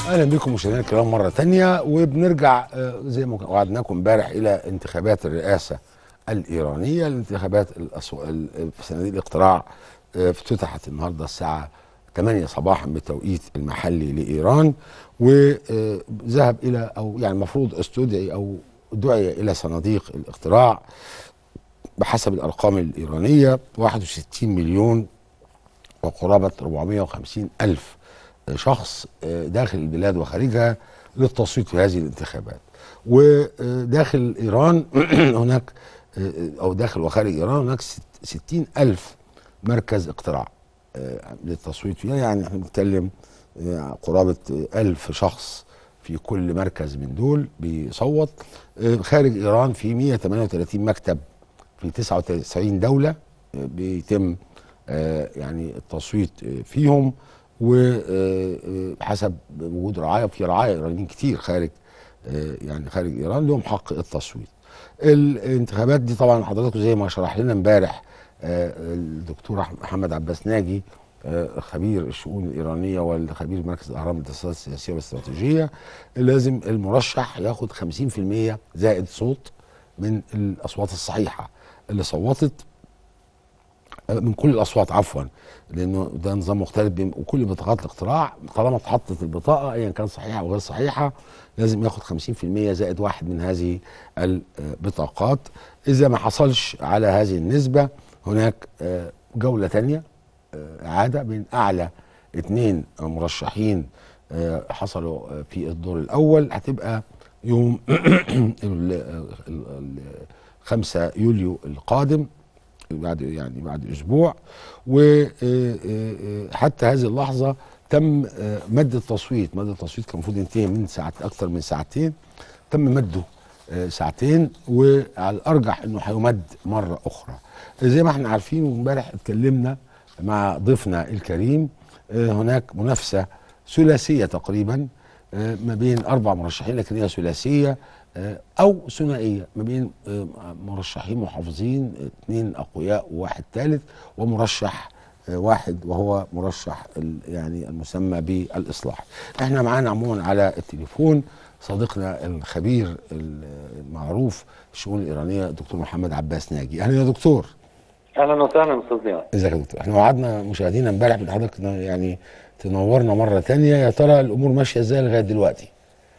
اهلا بكم مشاهدينا الكرام مره تانية وبنرجع آه، زي ما وعدناكم امبارح الى انتخابات الرئاسه الايرانيه الانتخابات الأسو... ال- في صناديق الاقتراع آه، افتتحت النهارده الساعه 8 صباحا بالتوقيت المحلي لايران وذهب الى او يعني المفروض استدعي او دعي الى صناديق الاقتراع بحسب الارقام الايرانيه 61 مليون وقرابه 450 الف شخص داخل البلاد وخارجها للتصويت في هذه الانتخابات وداخل إيران هناك أو داخل وخارج إيران هناك ست- ستين ألف مركز اقتراع للتصويت فيها يعني احنا بنتكلم قرابة ألف شخص في كل مركز من دول بيصوت خارج إيران في 138 مكتب في 99 دولة بيتم آه، يعني التصويت آه، فيهم وحسب وجود رعاية في رعاية إيرانيين كتير خارج آه، يعني خارج إيران لهم حق التصويت الانتخابات دي طبعا حضراتكم زي ما شرح لنا امبارح آه، الدكتور أح- محمد عباس ناجي آه، خبير الشؤون الإيرانية والخبير مركز الأهرام للدراسات السياسية والاستراتيجية لازم المرشح ياخد 50% زائد صوت من الأصوات الصحيحة اللي صوتت من كل الاصوات عفوا لانه ده نظام مختلف بين وكل بطاقات الاقتراع طالما اتحطت البطاقه ايا كان صحيحه او غير صحيحه لازم ياخد 50% زائد واحد من هذه البطاقات اذا ما حصلش على هذه النسبه هناك آه، جوله ثانيه اعاده بين اعلى اثنين مرشحين آه، حصلوا آه، في الدور الاول هتبقى يوم ال- ال- ال- 5 يوليو القادم بعد يعني بعد اسبوع وحتى هذه اللحظه تم آه، مد التصويت مد التصويت كان المفروض ينتهي من ساعات اكثر من ساعتين تم مده آه، ساعتين وعلى الارجح انه هيمد مره اخرى زي ما احنا عارفين وامبارح اتكلمنا مع ضيفنا الكريم آه، هناك منافسه ثلاثيه تقريبا آه، ما بين اربع مرشحين لكن هي ثلاثيه آه، او ثنائيه ما بين آه، مرشحين محافظين اثنين اقوياء وواحد ثالث ومرشح آه، واحد وهو مرشح ال- يعني المسمى بالاصلاح. احنا معانا عموما على التليفون صديقنا الخبير المعروف الشؤون الايرانيه الدكتور محمد عباس ناجي. اهلا يا دكتور. اهلا وسهلا استاذ ضياء ازيك يا دكتور؟ احنا وعدنا مشاهدينا امبارح بحضرتك يعني تنورنا مره ثانيه يا ترى الامور ماشيه ازاي لغايه دلوقتي؟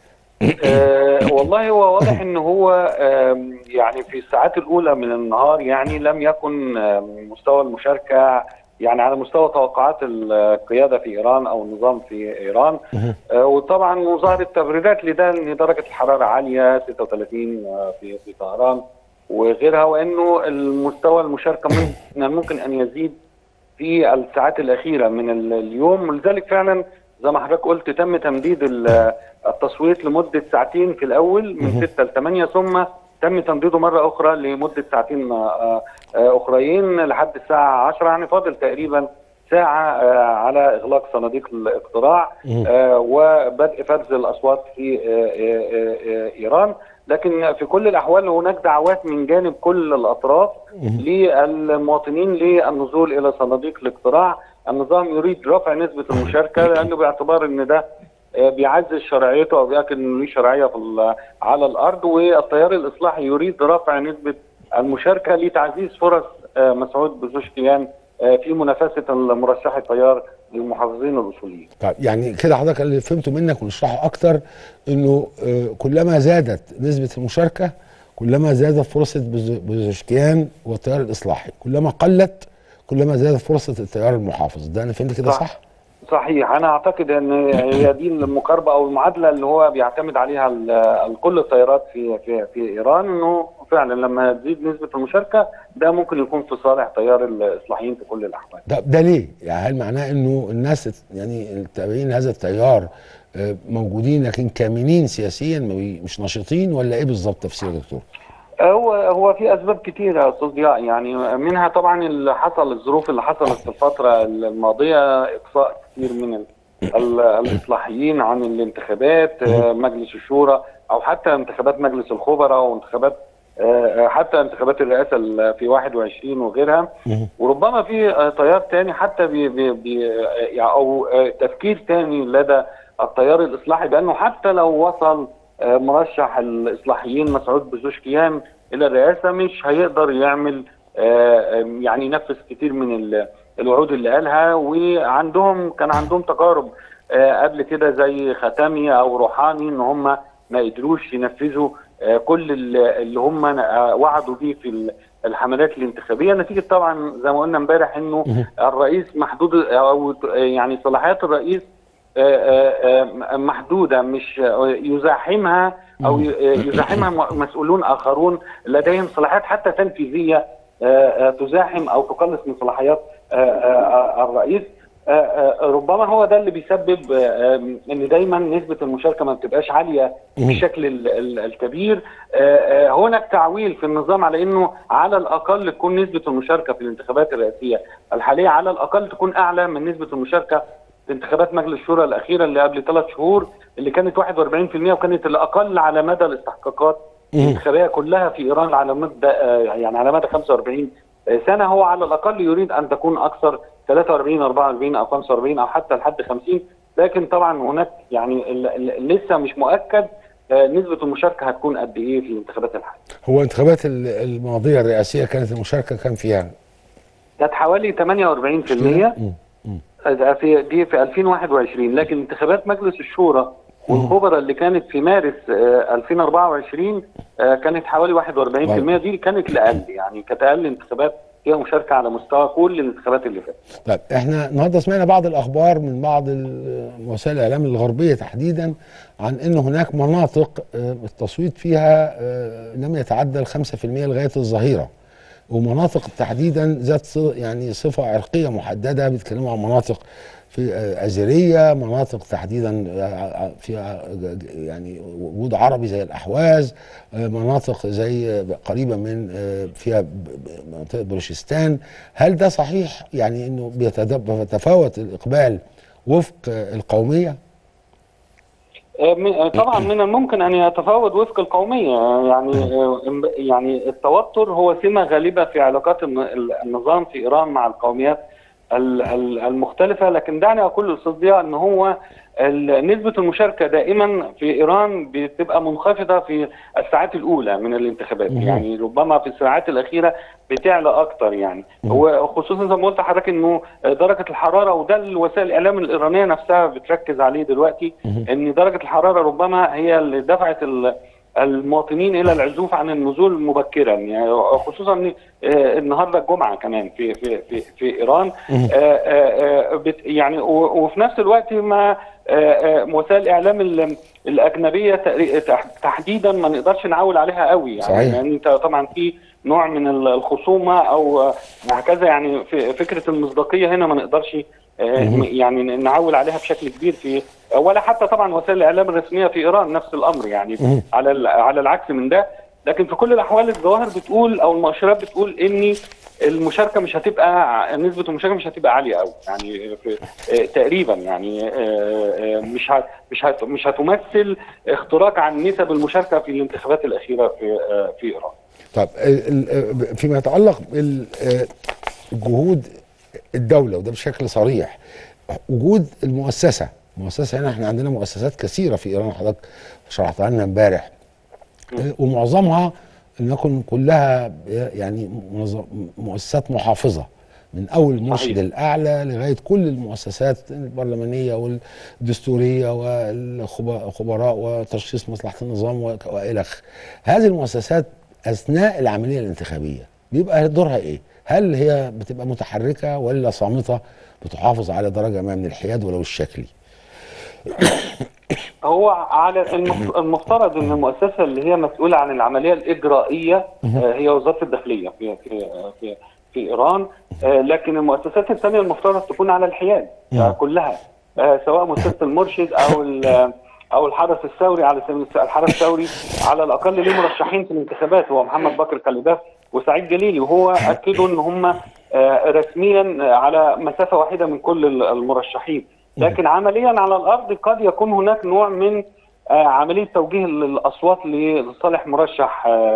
أه والله هو واضح ان هو آم، يعني في الساعات الاولى من النهار يعني لم يكن آم، مستوى المشاركه يعني على مستوى توقعات القياده في ايران او النظام في ايران أه وطبعا ظهرت تبريرات لده ان درجه الحراره عاليه 36 آه، في في طهران وغيرها وانه المستوى المشاركه من من الممكن ان يزيد في الساعات الاخيره من ال- اليوم ولذلك فعلا زي ما حضرتك قلت تم تمديد ال- التصويت لمده ساعتين في الاول من 6 ل 8 ثم تم تمديده مره اخرى لمده ساعتين آه، آه، اخرين لحد الساعه 10 يعني فاضل تقريبا ساعه آه، على اغلاق صناديق الاقتراع آه، وبدء فرز الاصوات في آه، آه، آه، ايران لكن في كل الاحوال هناك دعوات من جانب كل الاطراف للمواطنين للنزول الى صناديق الاقتراع النظام يريد رفع نسبه المشاركه لانه باعتبار ان ده آه، بيعزز شرعيته او بيأكد انه ليه شرعيه في ال- على الارض والتيار الاصلاحي يريد رفع نسبه المشاركه لتعزيز فرص آه، مسعود بزوشكيان آه، في منافسه المرشح التيار المحافظين الاصوليين. طيب يعني كده حضرتك اللي فهمته منك ونشرحه اكتر انه آه، كلما زادت نسبه المشاركه كلما زادت فرصه بز- بوزشكيان والتيار الاصلاحي كلما قلت كلما زادت فرصه التيار المحافظ ده انا فهمت كده صح. صح؟ صحيح انا اعتقد ان هي دي المقاربه او المعادله اللي هو بيعتمد عليها ال- ال- كل التيارات في في في ايران انه فعلا لما تزيد نسبه المشاركه ده ممكن يكون في صالح تيار الاصلاحيين في كل الاحوال. ده, ده ليه؟ يعني هل معناه انه الناس يعني التابعين لهذا التيار آه، موجودين لكن كامنين سياسيا ما بي- مش نشيطين ولا ايه بالظبط تفسير يا دكتور؟ هو هو في اسباب كتيره يا استاذ ضياء يعني منها طبعا اللي حصل الظروف اللي حصلت في الفتره الماضيه اقصاء كثير من ال- ال- الاصلاحيين عن الانتخابات آه، مجلس الشورى او حتى انتخابات مجلس الخبراء وانتخابات آه، حتى انتخابات الرئاسه ال- في 21 وغيرها مهم. وربما في آه، تيار تاني حتى بي بي بي آه، يعني او آه، تفكير تاني لدى التيار الاصلاحي بانه حتى لو وصل آه، مرشح الاصلاحيين مسعود بزوشكيان الى الرئاسه مش هيقدر يعمل آه، آه، يعني ينفذ كتير من ال- الوعود اللي قالها وعندهم كان عندهم تجارب آه، قبل كده زي ختامي او روحاني ان هم ما قدروش ينفذوا آه، كل ال- اللي هم آه، وعدوا بيه في ال- الحملات الانتخابيه نتيجه طبعا زي ما قلنا امبارح انه مهم. الرئيس محدود او يعني صلاحيات الرئيس آه، آه، آه، محدوده مش آه، يزاحمها او ي- آه، يزاحمها م- مسؤولون اخرون لديهم صلاحيات حتى تنفيذيه آه، آه، تزاحم او تقلص من صلاحيات آه، آه، آه، الرئيس آه، آه، ربما هو ده اللي بيسبب آه، آه، ان دايما نسبه المشاركه ما بتبقاش عاليه بالشكل ال- ال- الكبير آه، آه، هناك تعويل في النظام على انه على الاقل تكون نسبه المشاركه في الانتخابات الرئاسيه الحاليه على الاقل تكون اعلى من نسبه المشاركه في انتخابات مجلس الشورى الاخيره اللي قبل ثلاث شهور اللي كانت 41% وكانت الاقل على مدى الاستحقاقات مم. الانتخابيه كلها في ايران على مدى آه، يعني على مدى 45 سنه هو على الاقل يريد ان تكون اكثر 43 44 او 45 او حتى لحد 50 لكن طبعا هناك يعني ال- ال- لسه مش مؤكد آه، نسبه المشاركه هتكون قد ايه في الانتخابات الحاليه هو انتخابات ال- الماضيه الرئاسيه كانت المشاركه كان فيها كانت حوالي 48% مم. مم. ده في دي في 2021 لكن انتخابات مجلس الشورى والخبراء اللي كانت في مارس آه، 2024 آه، كانت حوالي 41% دي كانت الاقل يعني كانت اقل انتخابات فيها مشاركه على مستوى كل الانتخابات اللي فاتت طيب احنا النهارده سمعنا بعض الاخبار من بعض ال- وسائل الاعلام الغربيه تحديدا عن ان هناك مناطق آه، التصويت فيها آه، لم يتعدى ال 5% لغايه الظهيره ومناطق تحديدا ذات ص- يعني صفه عرقيه محدده بيتكلموا عن مناطق في آه، ازيريه مناطق تحديدا آه، فيها ج- ج- يعني وجود عربي زي الاحواز آه، مناطق زي آه، قريبه من آه، فيها ب- ب- منطقه بلوشستان هل ده صحيح يعني انه بيتد- بيتفاوت الاقبال وفق آه، القوميه آه، م- آه، طبعا من الممكن ان يتفاوت وفق القوميه آه، يعني آه، إم- يعني التوتر هو سمه غالبه في علاقات الن- ال- النظام في ايران مع القوميات ال- ال- المختلفه لكن دعني اقول للاستاذ ضياء ان هو ال- نسبه المشاركه دائما في ايران بتبقى منخفضه في الساعات الاولى من الانتخابات مهم. يعني ربما في الساعات الاخيره بتعلى اكتر يعني مهم. وخصوصا زي ما قلت لحضرتك انه درجه الحراره وده الوسائل الاعلام الايرانيه نفسها بتركز عليه دلوقتي مهم. ان درجه الحراره ربما هي اللي دفعت ال- المواطنين الى العزوف عن النزول مبكرا يعني خصوصا ان آه، النهارده الجمعه كمان في في في, في ايران مهم. آه، آه، آه، بت- يعني و- وفي نفس الوقت ما آه، آه، وسائل الاعلام ال- الاجنبيه تقري- تح- تحديدا ما نقدرش نعول عليها قوي يعني صحيح. لان انت طبعا في نوع من ال- الخصومه او آه، هكذا يعني في فكره المصداقيه هنا ما نقدرش آه، مهم. يعني نعول عليها بشكل كبير في ولا حتى طبعا وسائل الاعلام الرسميه في ايران نفس الامر يعني مهم. على ال- على العكس من ده لكن في كل الاحوال الظواهر بتقول او المؤشرات بتقول ان المشاركه مش هتبقى ع- نسبه المشاركه مش هتبقى عاليه قوي يعني في آه، تقريبا يعني آه، آه، مش ه- مش هت- مش هتمثل اختراق عن نسب المشاركه في الانتخابات الاخيره في آه، في ايران طب ال- ال- فيما يتعلق بالجهود الدولة وده بشكل صريح وجود المؤسسة المؤسسة هنا احنا عندنا مؤسسات كثيرة في إيران حضرتك شرحتها لنا امبارح آه، ومعظمها لنكن كلها يعني منظم- مؤسسات محافظة من أول المرشد صحيح. الأعلى لغاية كل المؤسسات البرلمانية والدستورية والخبراء وتشخيص مصلحة النظام وك- وإلخ هذه المؤسسات أثناء العملية الانتخابية بيبقى دورها إيه؟ هل هي بتبقى متحركة ولا صامتة بتحافظ على درجة ما من الحياد ولو الشكلي؟ هو على المف- المفترض ان المؤسسه اللي هي مسؤوله عن العمليه الاجرائيه آه، هي وزاره الداخليه في في في, في ايران آه، لكن المؤسسات الثانيه المفترض تكون على الحياد آه، مم. كلها آه، سواء مؤسسه المرشد او ال- او الحرس الثوري على سبيل المثال الحرس الثوري على الاقل ليه مرشحين في الانتخابات هو محمد بكر كليباف وسعيد جليلي وهو اكدوا ان هم آه، رسميا آه، على مسافه واحده من كل ال- المرشحين لكن عمليا على الارض قد يكون هناك نوع من آه، عمليه توجيه ال- الاصوات لصالح مرشح آه،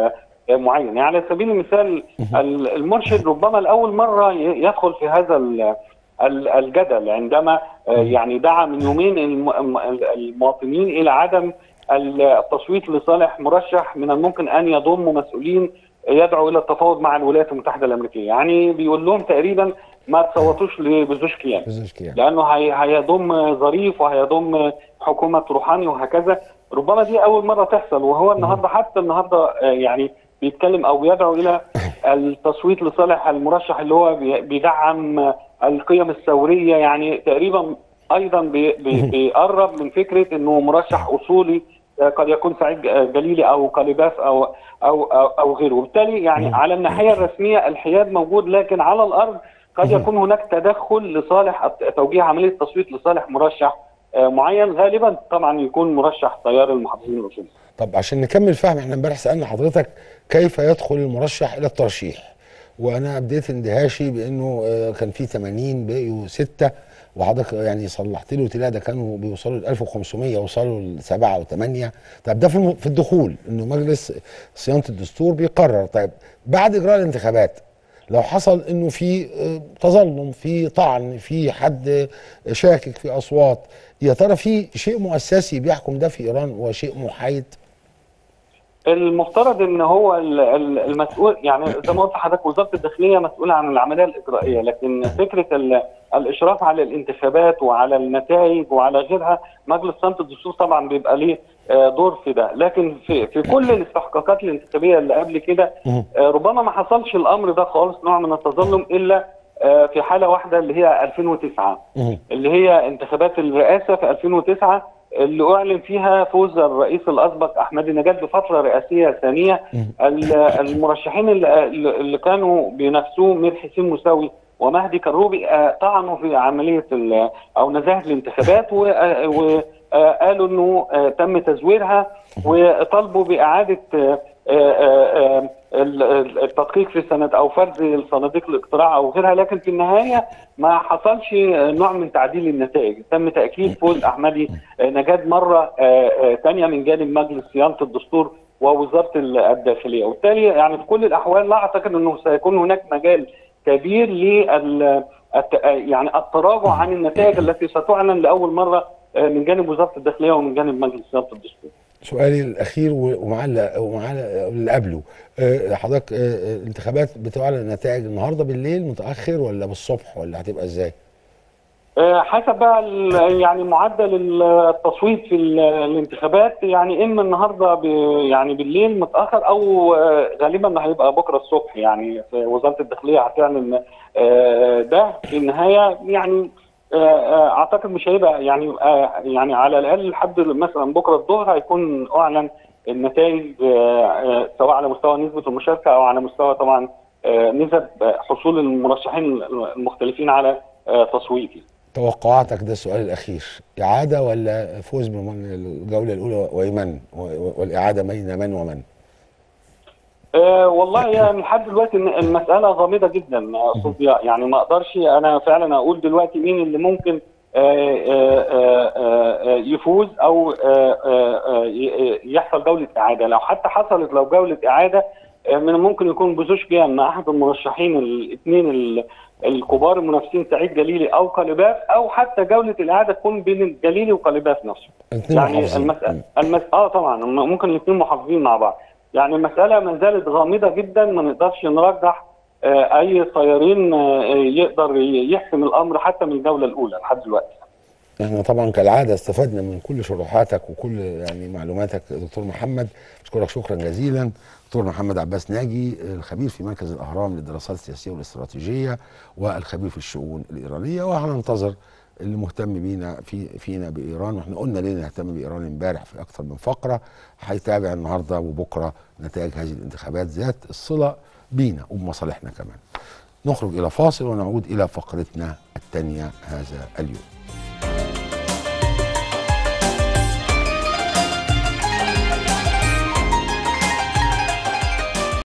آه، معين يعني على سبيل المثال ال- المرشد ربما لاول مره ي- يدخل في هذا ال- ال- الجدل عندما آه، يعني دعا من يومين الم- الم- المواطنين الى عدم التصويت لصالح مرشح من الممكن ان يضم مسؤولين يدعو الى التفاوض مع الولايات المتحده الامريكيه يعني بيقول لهم تقريبا ما تصوتوش لبزوشكيان بزوجك لانه هي- هيضم ظريف وهيضم حكومه روحاني وهكذا ربما دي اول مره تحصل وهو النهارده حتى النهارده آه، يعني بيتكلم او بيدعو الى التصويت لصالح المرشح اللي هو بي- بيدعم آه، القيم الثوريه يعني تقريبا ايضا بي- بي- بيقرب من فكره انه مرشح اصولي آه، قد يكون سعيد ج- جليلي او قليباف او او او, أو غيره وبالتالي يعني على الناحيه الرسميه الحياد موجود لكن على الارض قد يكون هناك تدخل لصالح الت- توجيه عمليه التصويت لصالح مرشح آه، معين غالبا طبعا يكون مرشح تيار المحافظين الاصولي طب عشان نكمل فهم احنا امبارح سالنا حضرتك كيف يدخل المرشح الى الترشيح وانا بديت اندهاشي بانه آه، كان في 80 بقيوا سته وحضرتك يعني صلحت لي قلت لا ده كانوا بيوصلوا ل 1500 وصلوا لسبعه وثمانيه طب ده في الم- في الدخول انه مجلس صيانه الدستور بيقرر طيب بعد اجراء الانتخابات لو حصل انه في آه، تظلم في طعن في حد آه، شاكك في اصوات يا ترى في شيء مؤسسي بيحكم ده في ايران وشيء محايد المفترض ان هو ال- ال- المسؤول يعني زي ما قلت لحضرتك وزاره الداخليه مسؤوله عن العمليه الاجرائيه لكن فكره ال- الاشراف على الانتخابات وعلى النتائج وعلى غيرها مجلس صيانه الدستور طبعا بيبقى ليه آه، دور في ده لكن في في كل الاستحقاقات الانتخابيه اللي قبل كده مهم. آه، ربما ما حصلش الامر ده خالص نوع من التظلم الا آه، في حاله واحده اللي هي 2009 مهم. اللي هي انتخابات الرئاسه في 2009 اللي اعلن فيها فوز الرئيس الاسبق احمد نجاد بفتره رئاسيه ثانيه ال- المرشحين اللي, اللي كانوا بينافسوه مير حسين مساوي ومهدي كروبي آه، طعنوا في عمليه ال- او نزاهه الانتخابات وقالوا انه آه، تم تزويرها وطالبوا باعاده آه، آه، آه، ال- ال- التدقيق في سند او فرز صناديق الاقتراع او غيرها لكن في النهايه ما حصلش نوع من تعديل النتائج تم تاكيد فوز احمدي نجاد مره ثانيه من جانب مجلس صيانه الدستور ووزاره الداخليه وبالتالي يعني في كل الاحوال لا اعتقد انه سيكون هناك مجال كبير لل الت- يعني التراجع عن النتائج التي ستعلن لاول مره من جانب وزاره الداخليه ومن جانب مجلس صيانه الدستور سؤالي الاخير و- ومع اللي ومع اللي قبله آه، حضرتك آه، آه، الانتخابات بتعلن النتائج النهارده بالليل متاخر ولا بالصبح ولا هتبقى ازاي؟ آه، حسب بقى ال- يعني معدل التصويت في ال- الانتخابات يعني اما النهارده ب- يعني بالليل متاخر او آه، غالبا هيبقى بكره الصبح يعني في وزاره الداخليه هتعلن آه، ده في النهايه يعني آه، آه، اعتقد مش هيبقى يعني آه، يعني على الاقل لحد مثلا بكره الظهر هيكون اعلن النتائج آه، آه، سواء على مستوى نسبه المشاركه او على مستوى طبعا آه، نسب آه، حصول المرشحين المختلفين على آه، تصويتي توقعاتك ده السؤال الاخير اعاده ولا فوز بمن الجوله الاولى ومن و- والاعاده بين من ومن؟ أه والله يعني لحد دلوقتي إن المسألة غامضة جدا آه، أستاذ ضياء يعني ما أقدرش أنا فعلا أقول دلوقتي مين اللي ممكن آه، آه، آه، آه، يفوز أو آه، آه، آه، ي- يحصل جولة إعادة لو حتى حصلت لو جولة إعادة آه، من الممكن يكون بوزوشكيان مع أحد المرشحين الاثنين ال- الكبار المنافسين سعيد جليلي أو قليباف أو حتى جولة الإعادة تكون بين الجليلي وقليباف نفسه الاثنين يعني محافظين. المسألة المس... اه طبعا م- ممكن الاثنين محافظين مع بعض يعني المسألة ما زالت غامضة جدا ما نقدرش نرجح آه أي طيارين آه يقدر ي- يحسم الأمر حتى من الجولة الأولى لحد دلوقتي احنا طبعا كالعاده استفدنا من كل شروحاتك وكل يعني معلوماتك دكتور محمد اشكرك شكرا جزيلا دكتور محمد عباس ناجي الخبير في مركز الاهرام للدراسات السياسيه والاستراتيجيه والخبير في الشؤون الايرانيه وهننتظر اللي مهتم بينا في فينا بايران واحنا قلنا ليه نهتم بايران امبارح في اكثر من فقره هيتابع النهارده وبكره نتائج هذه الانتخابات ذات الصله بينا وبمصالحنا كمان نخرج الى فاصل ونعود الى فقرتنا الثانيه هذا اليوم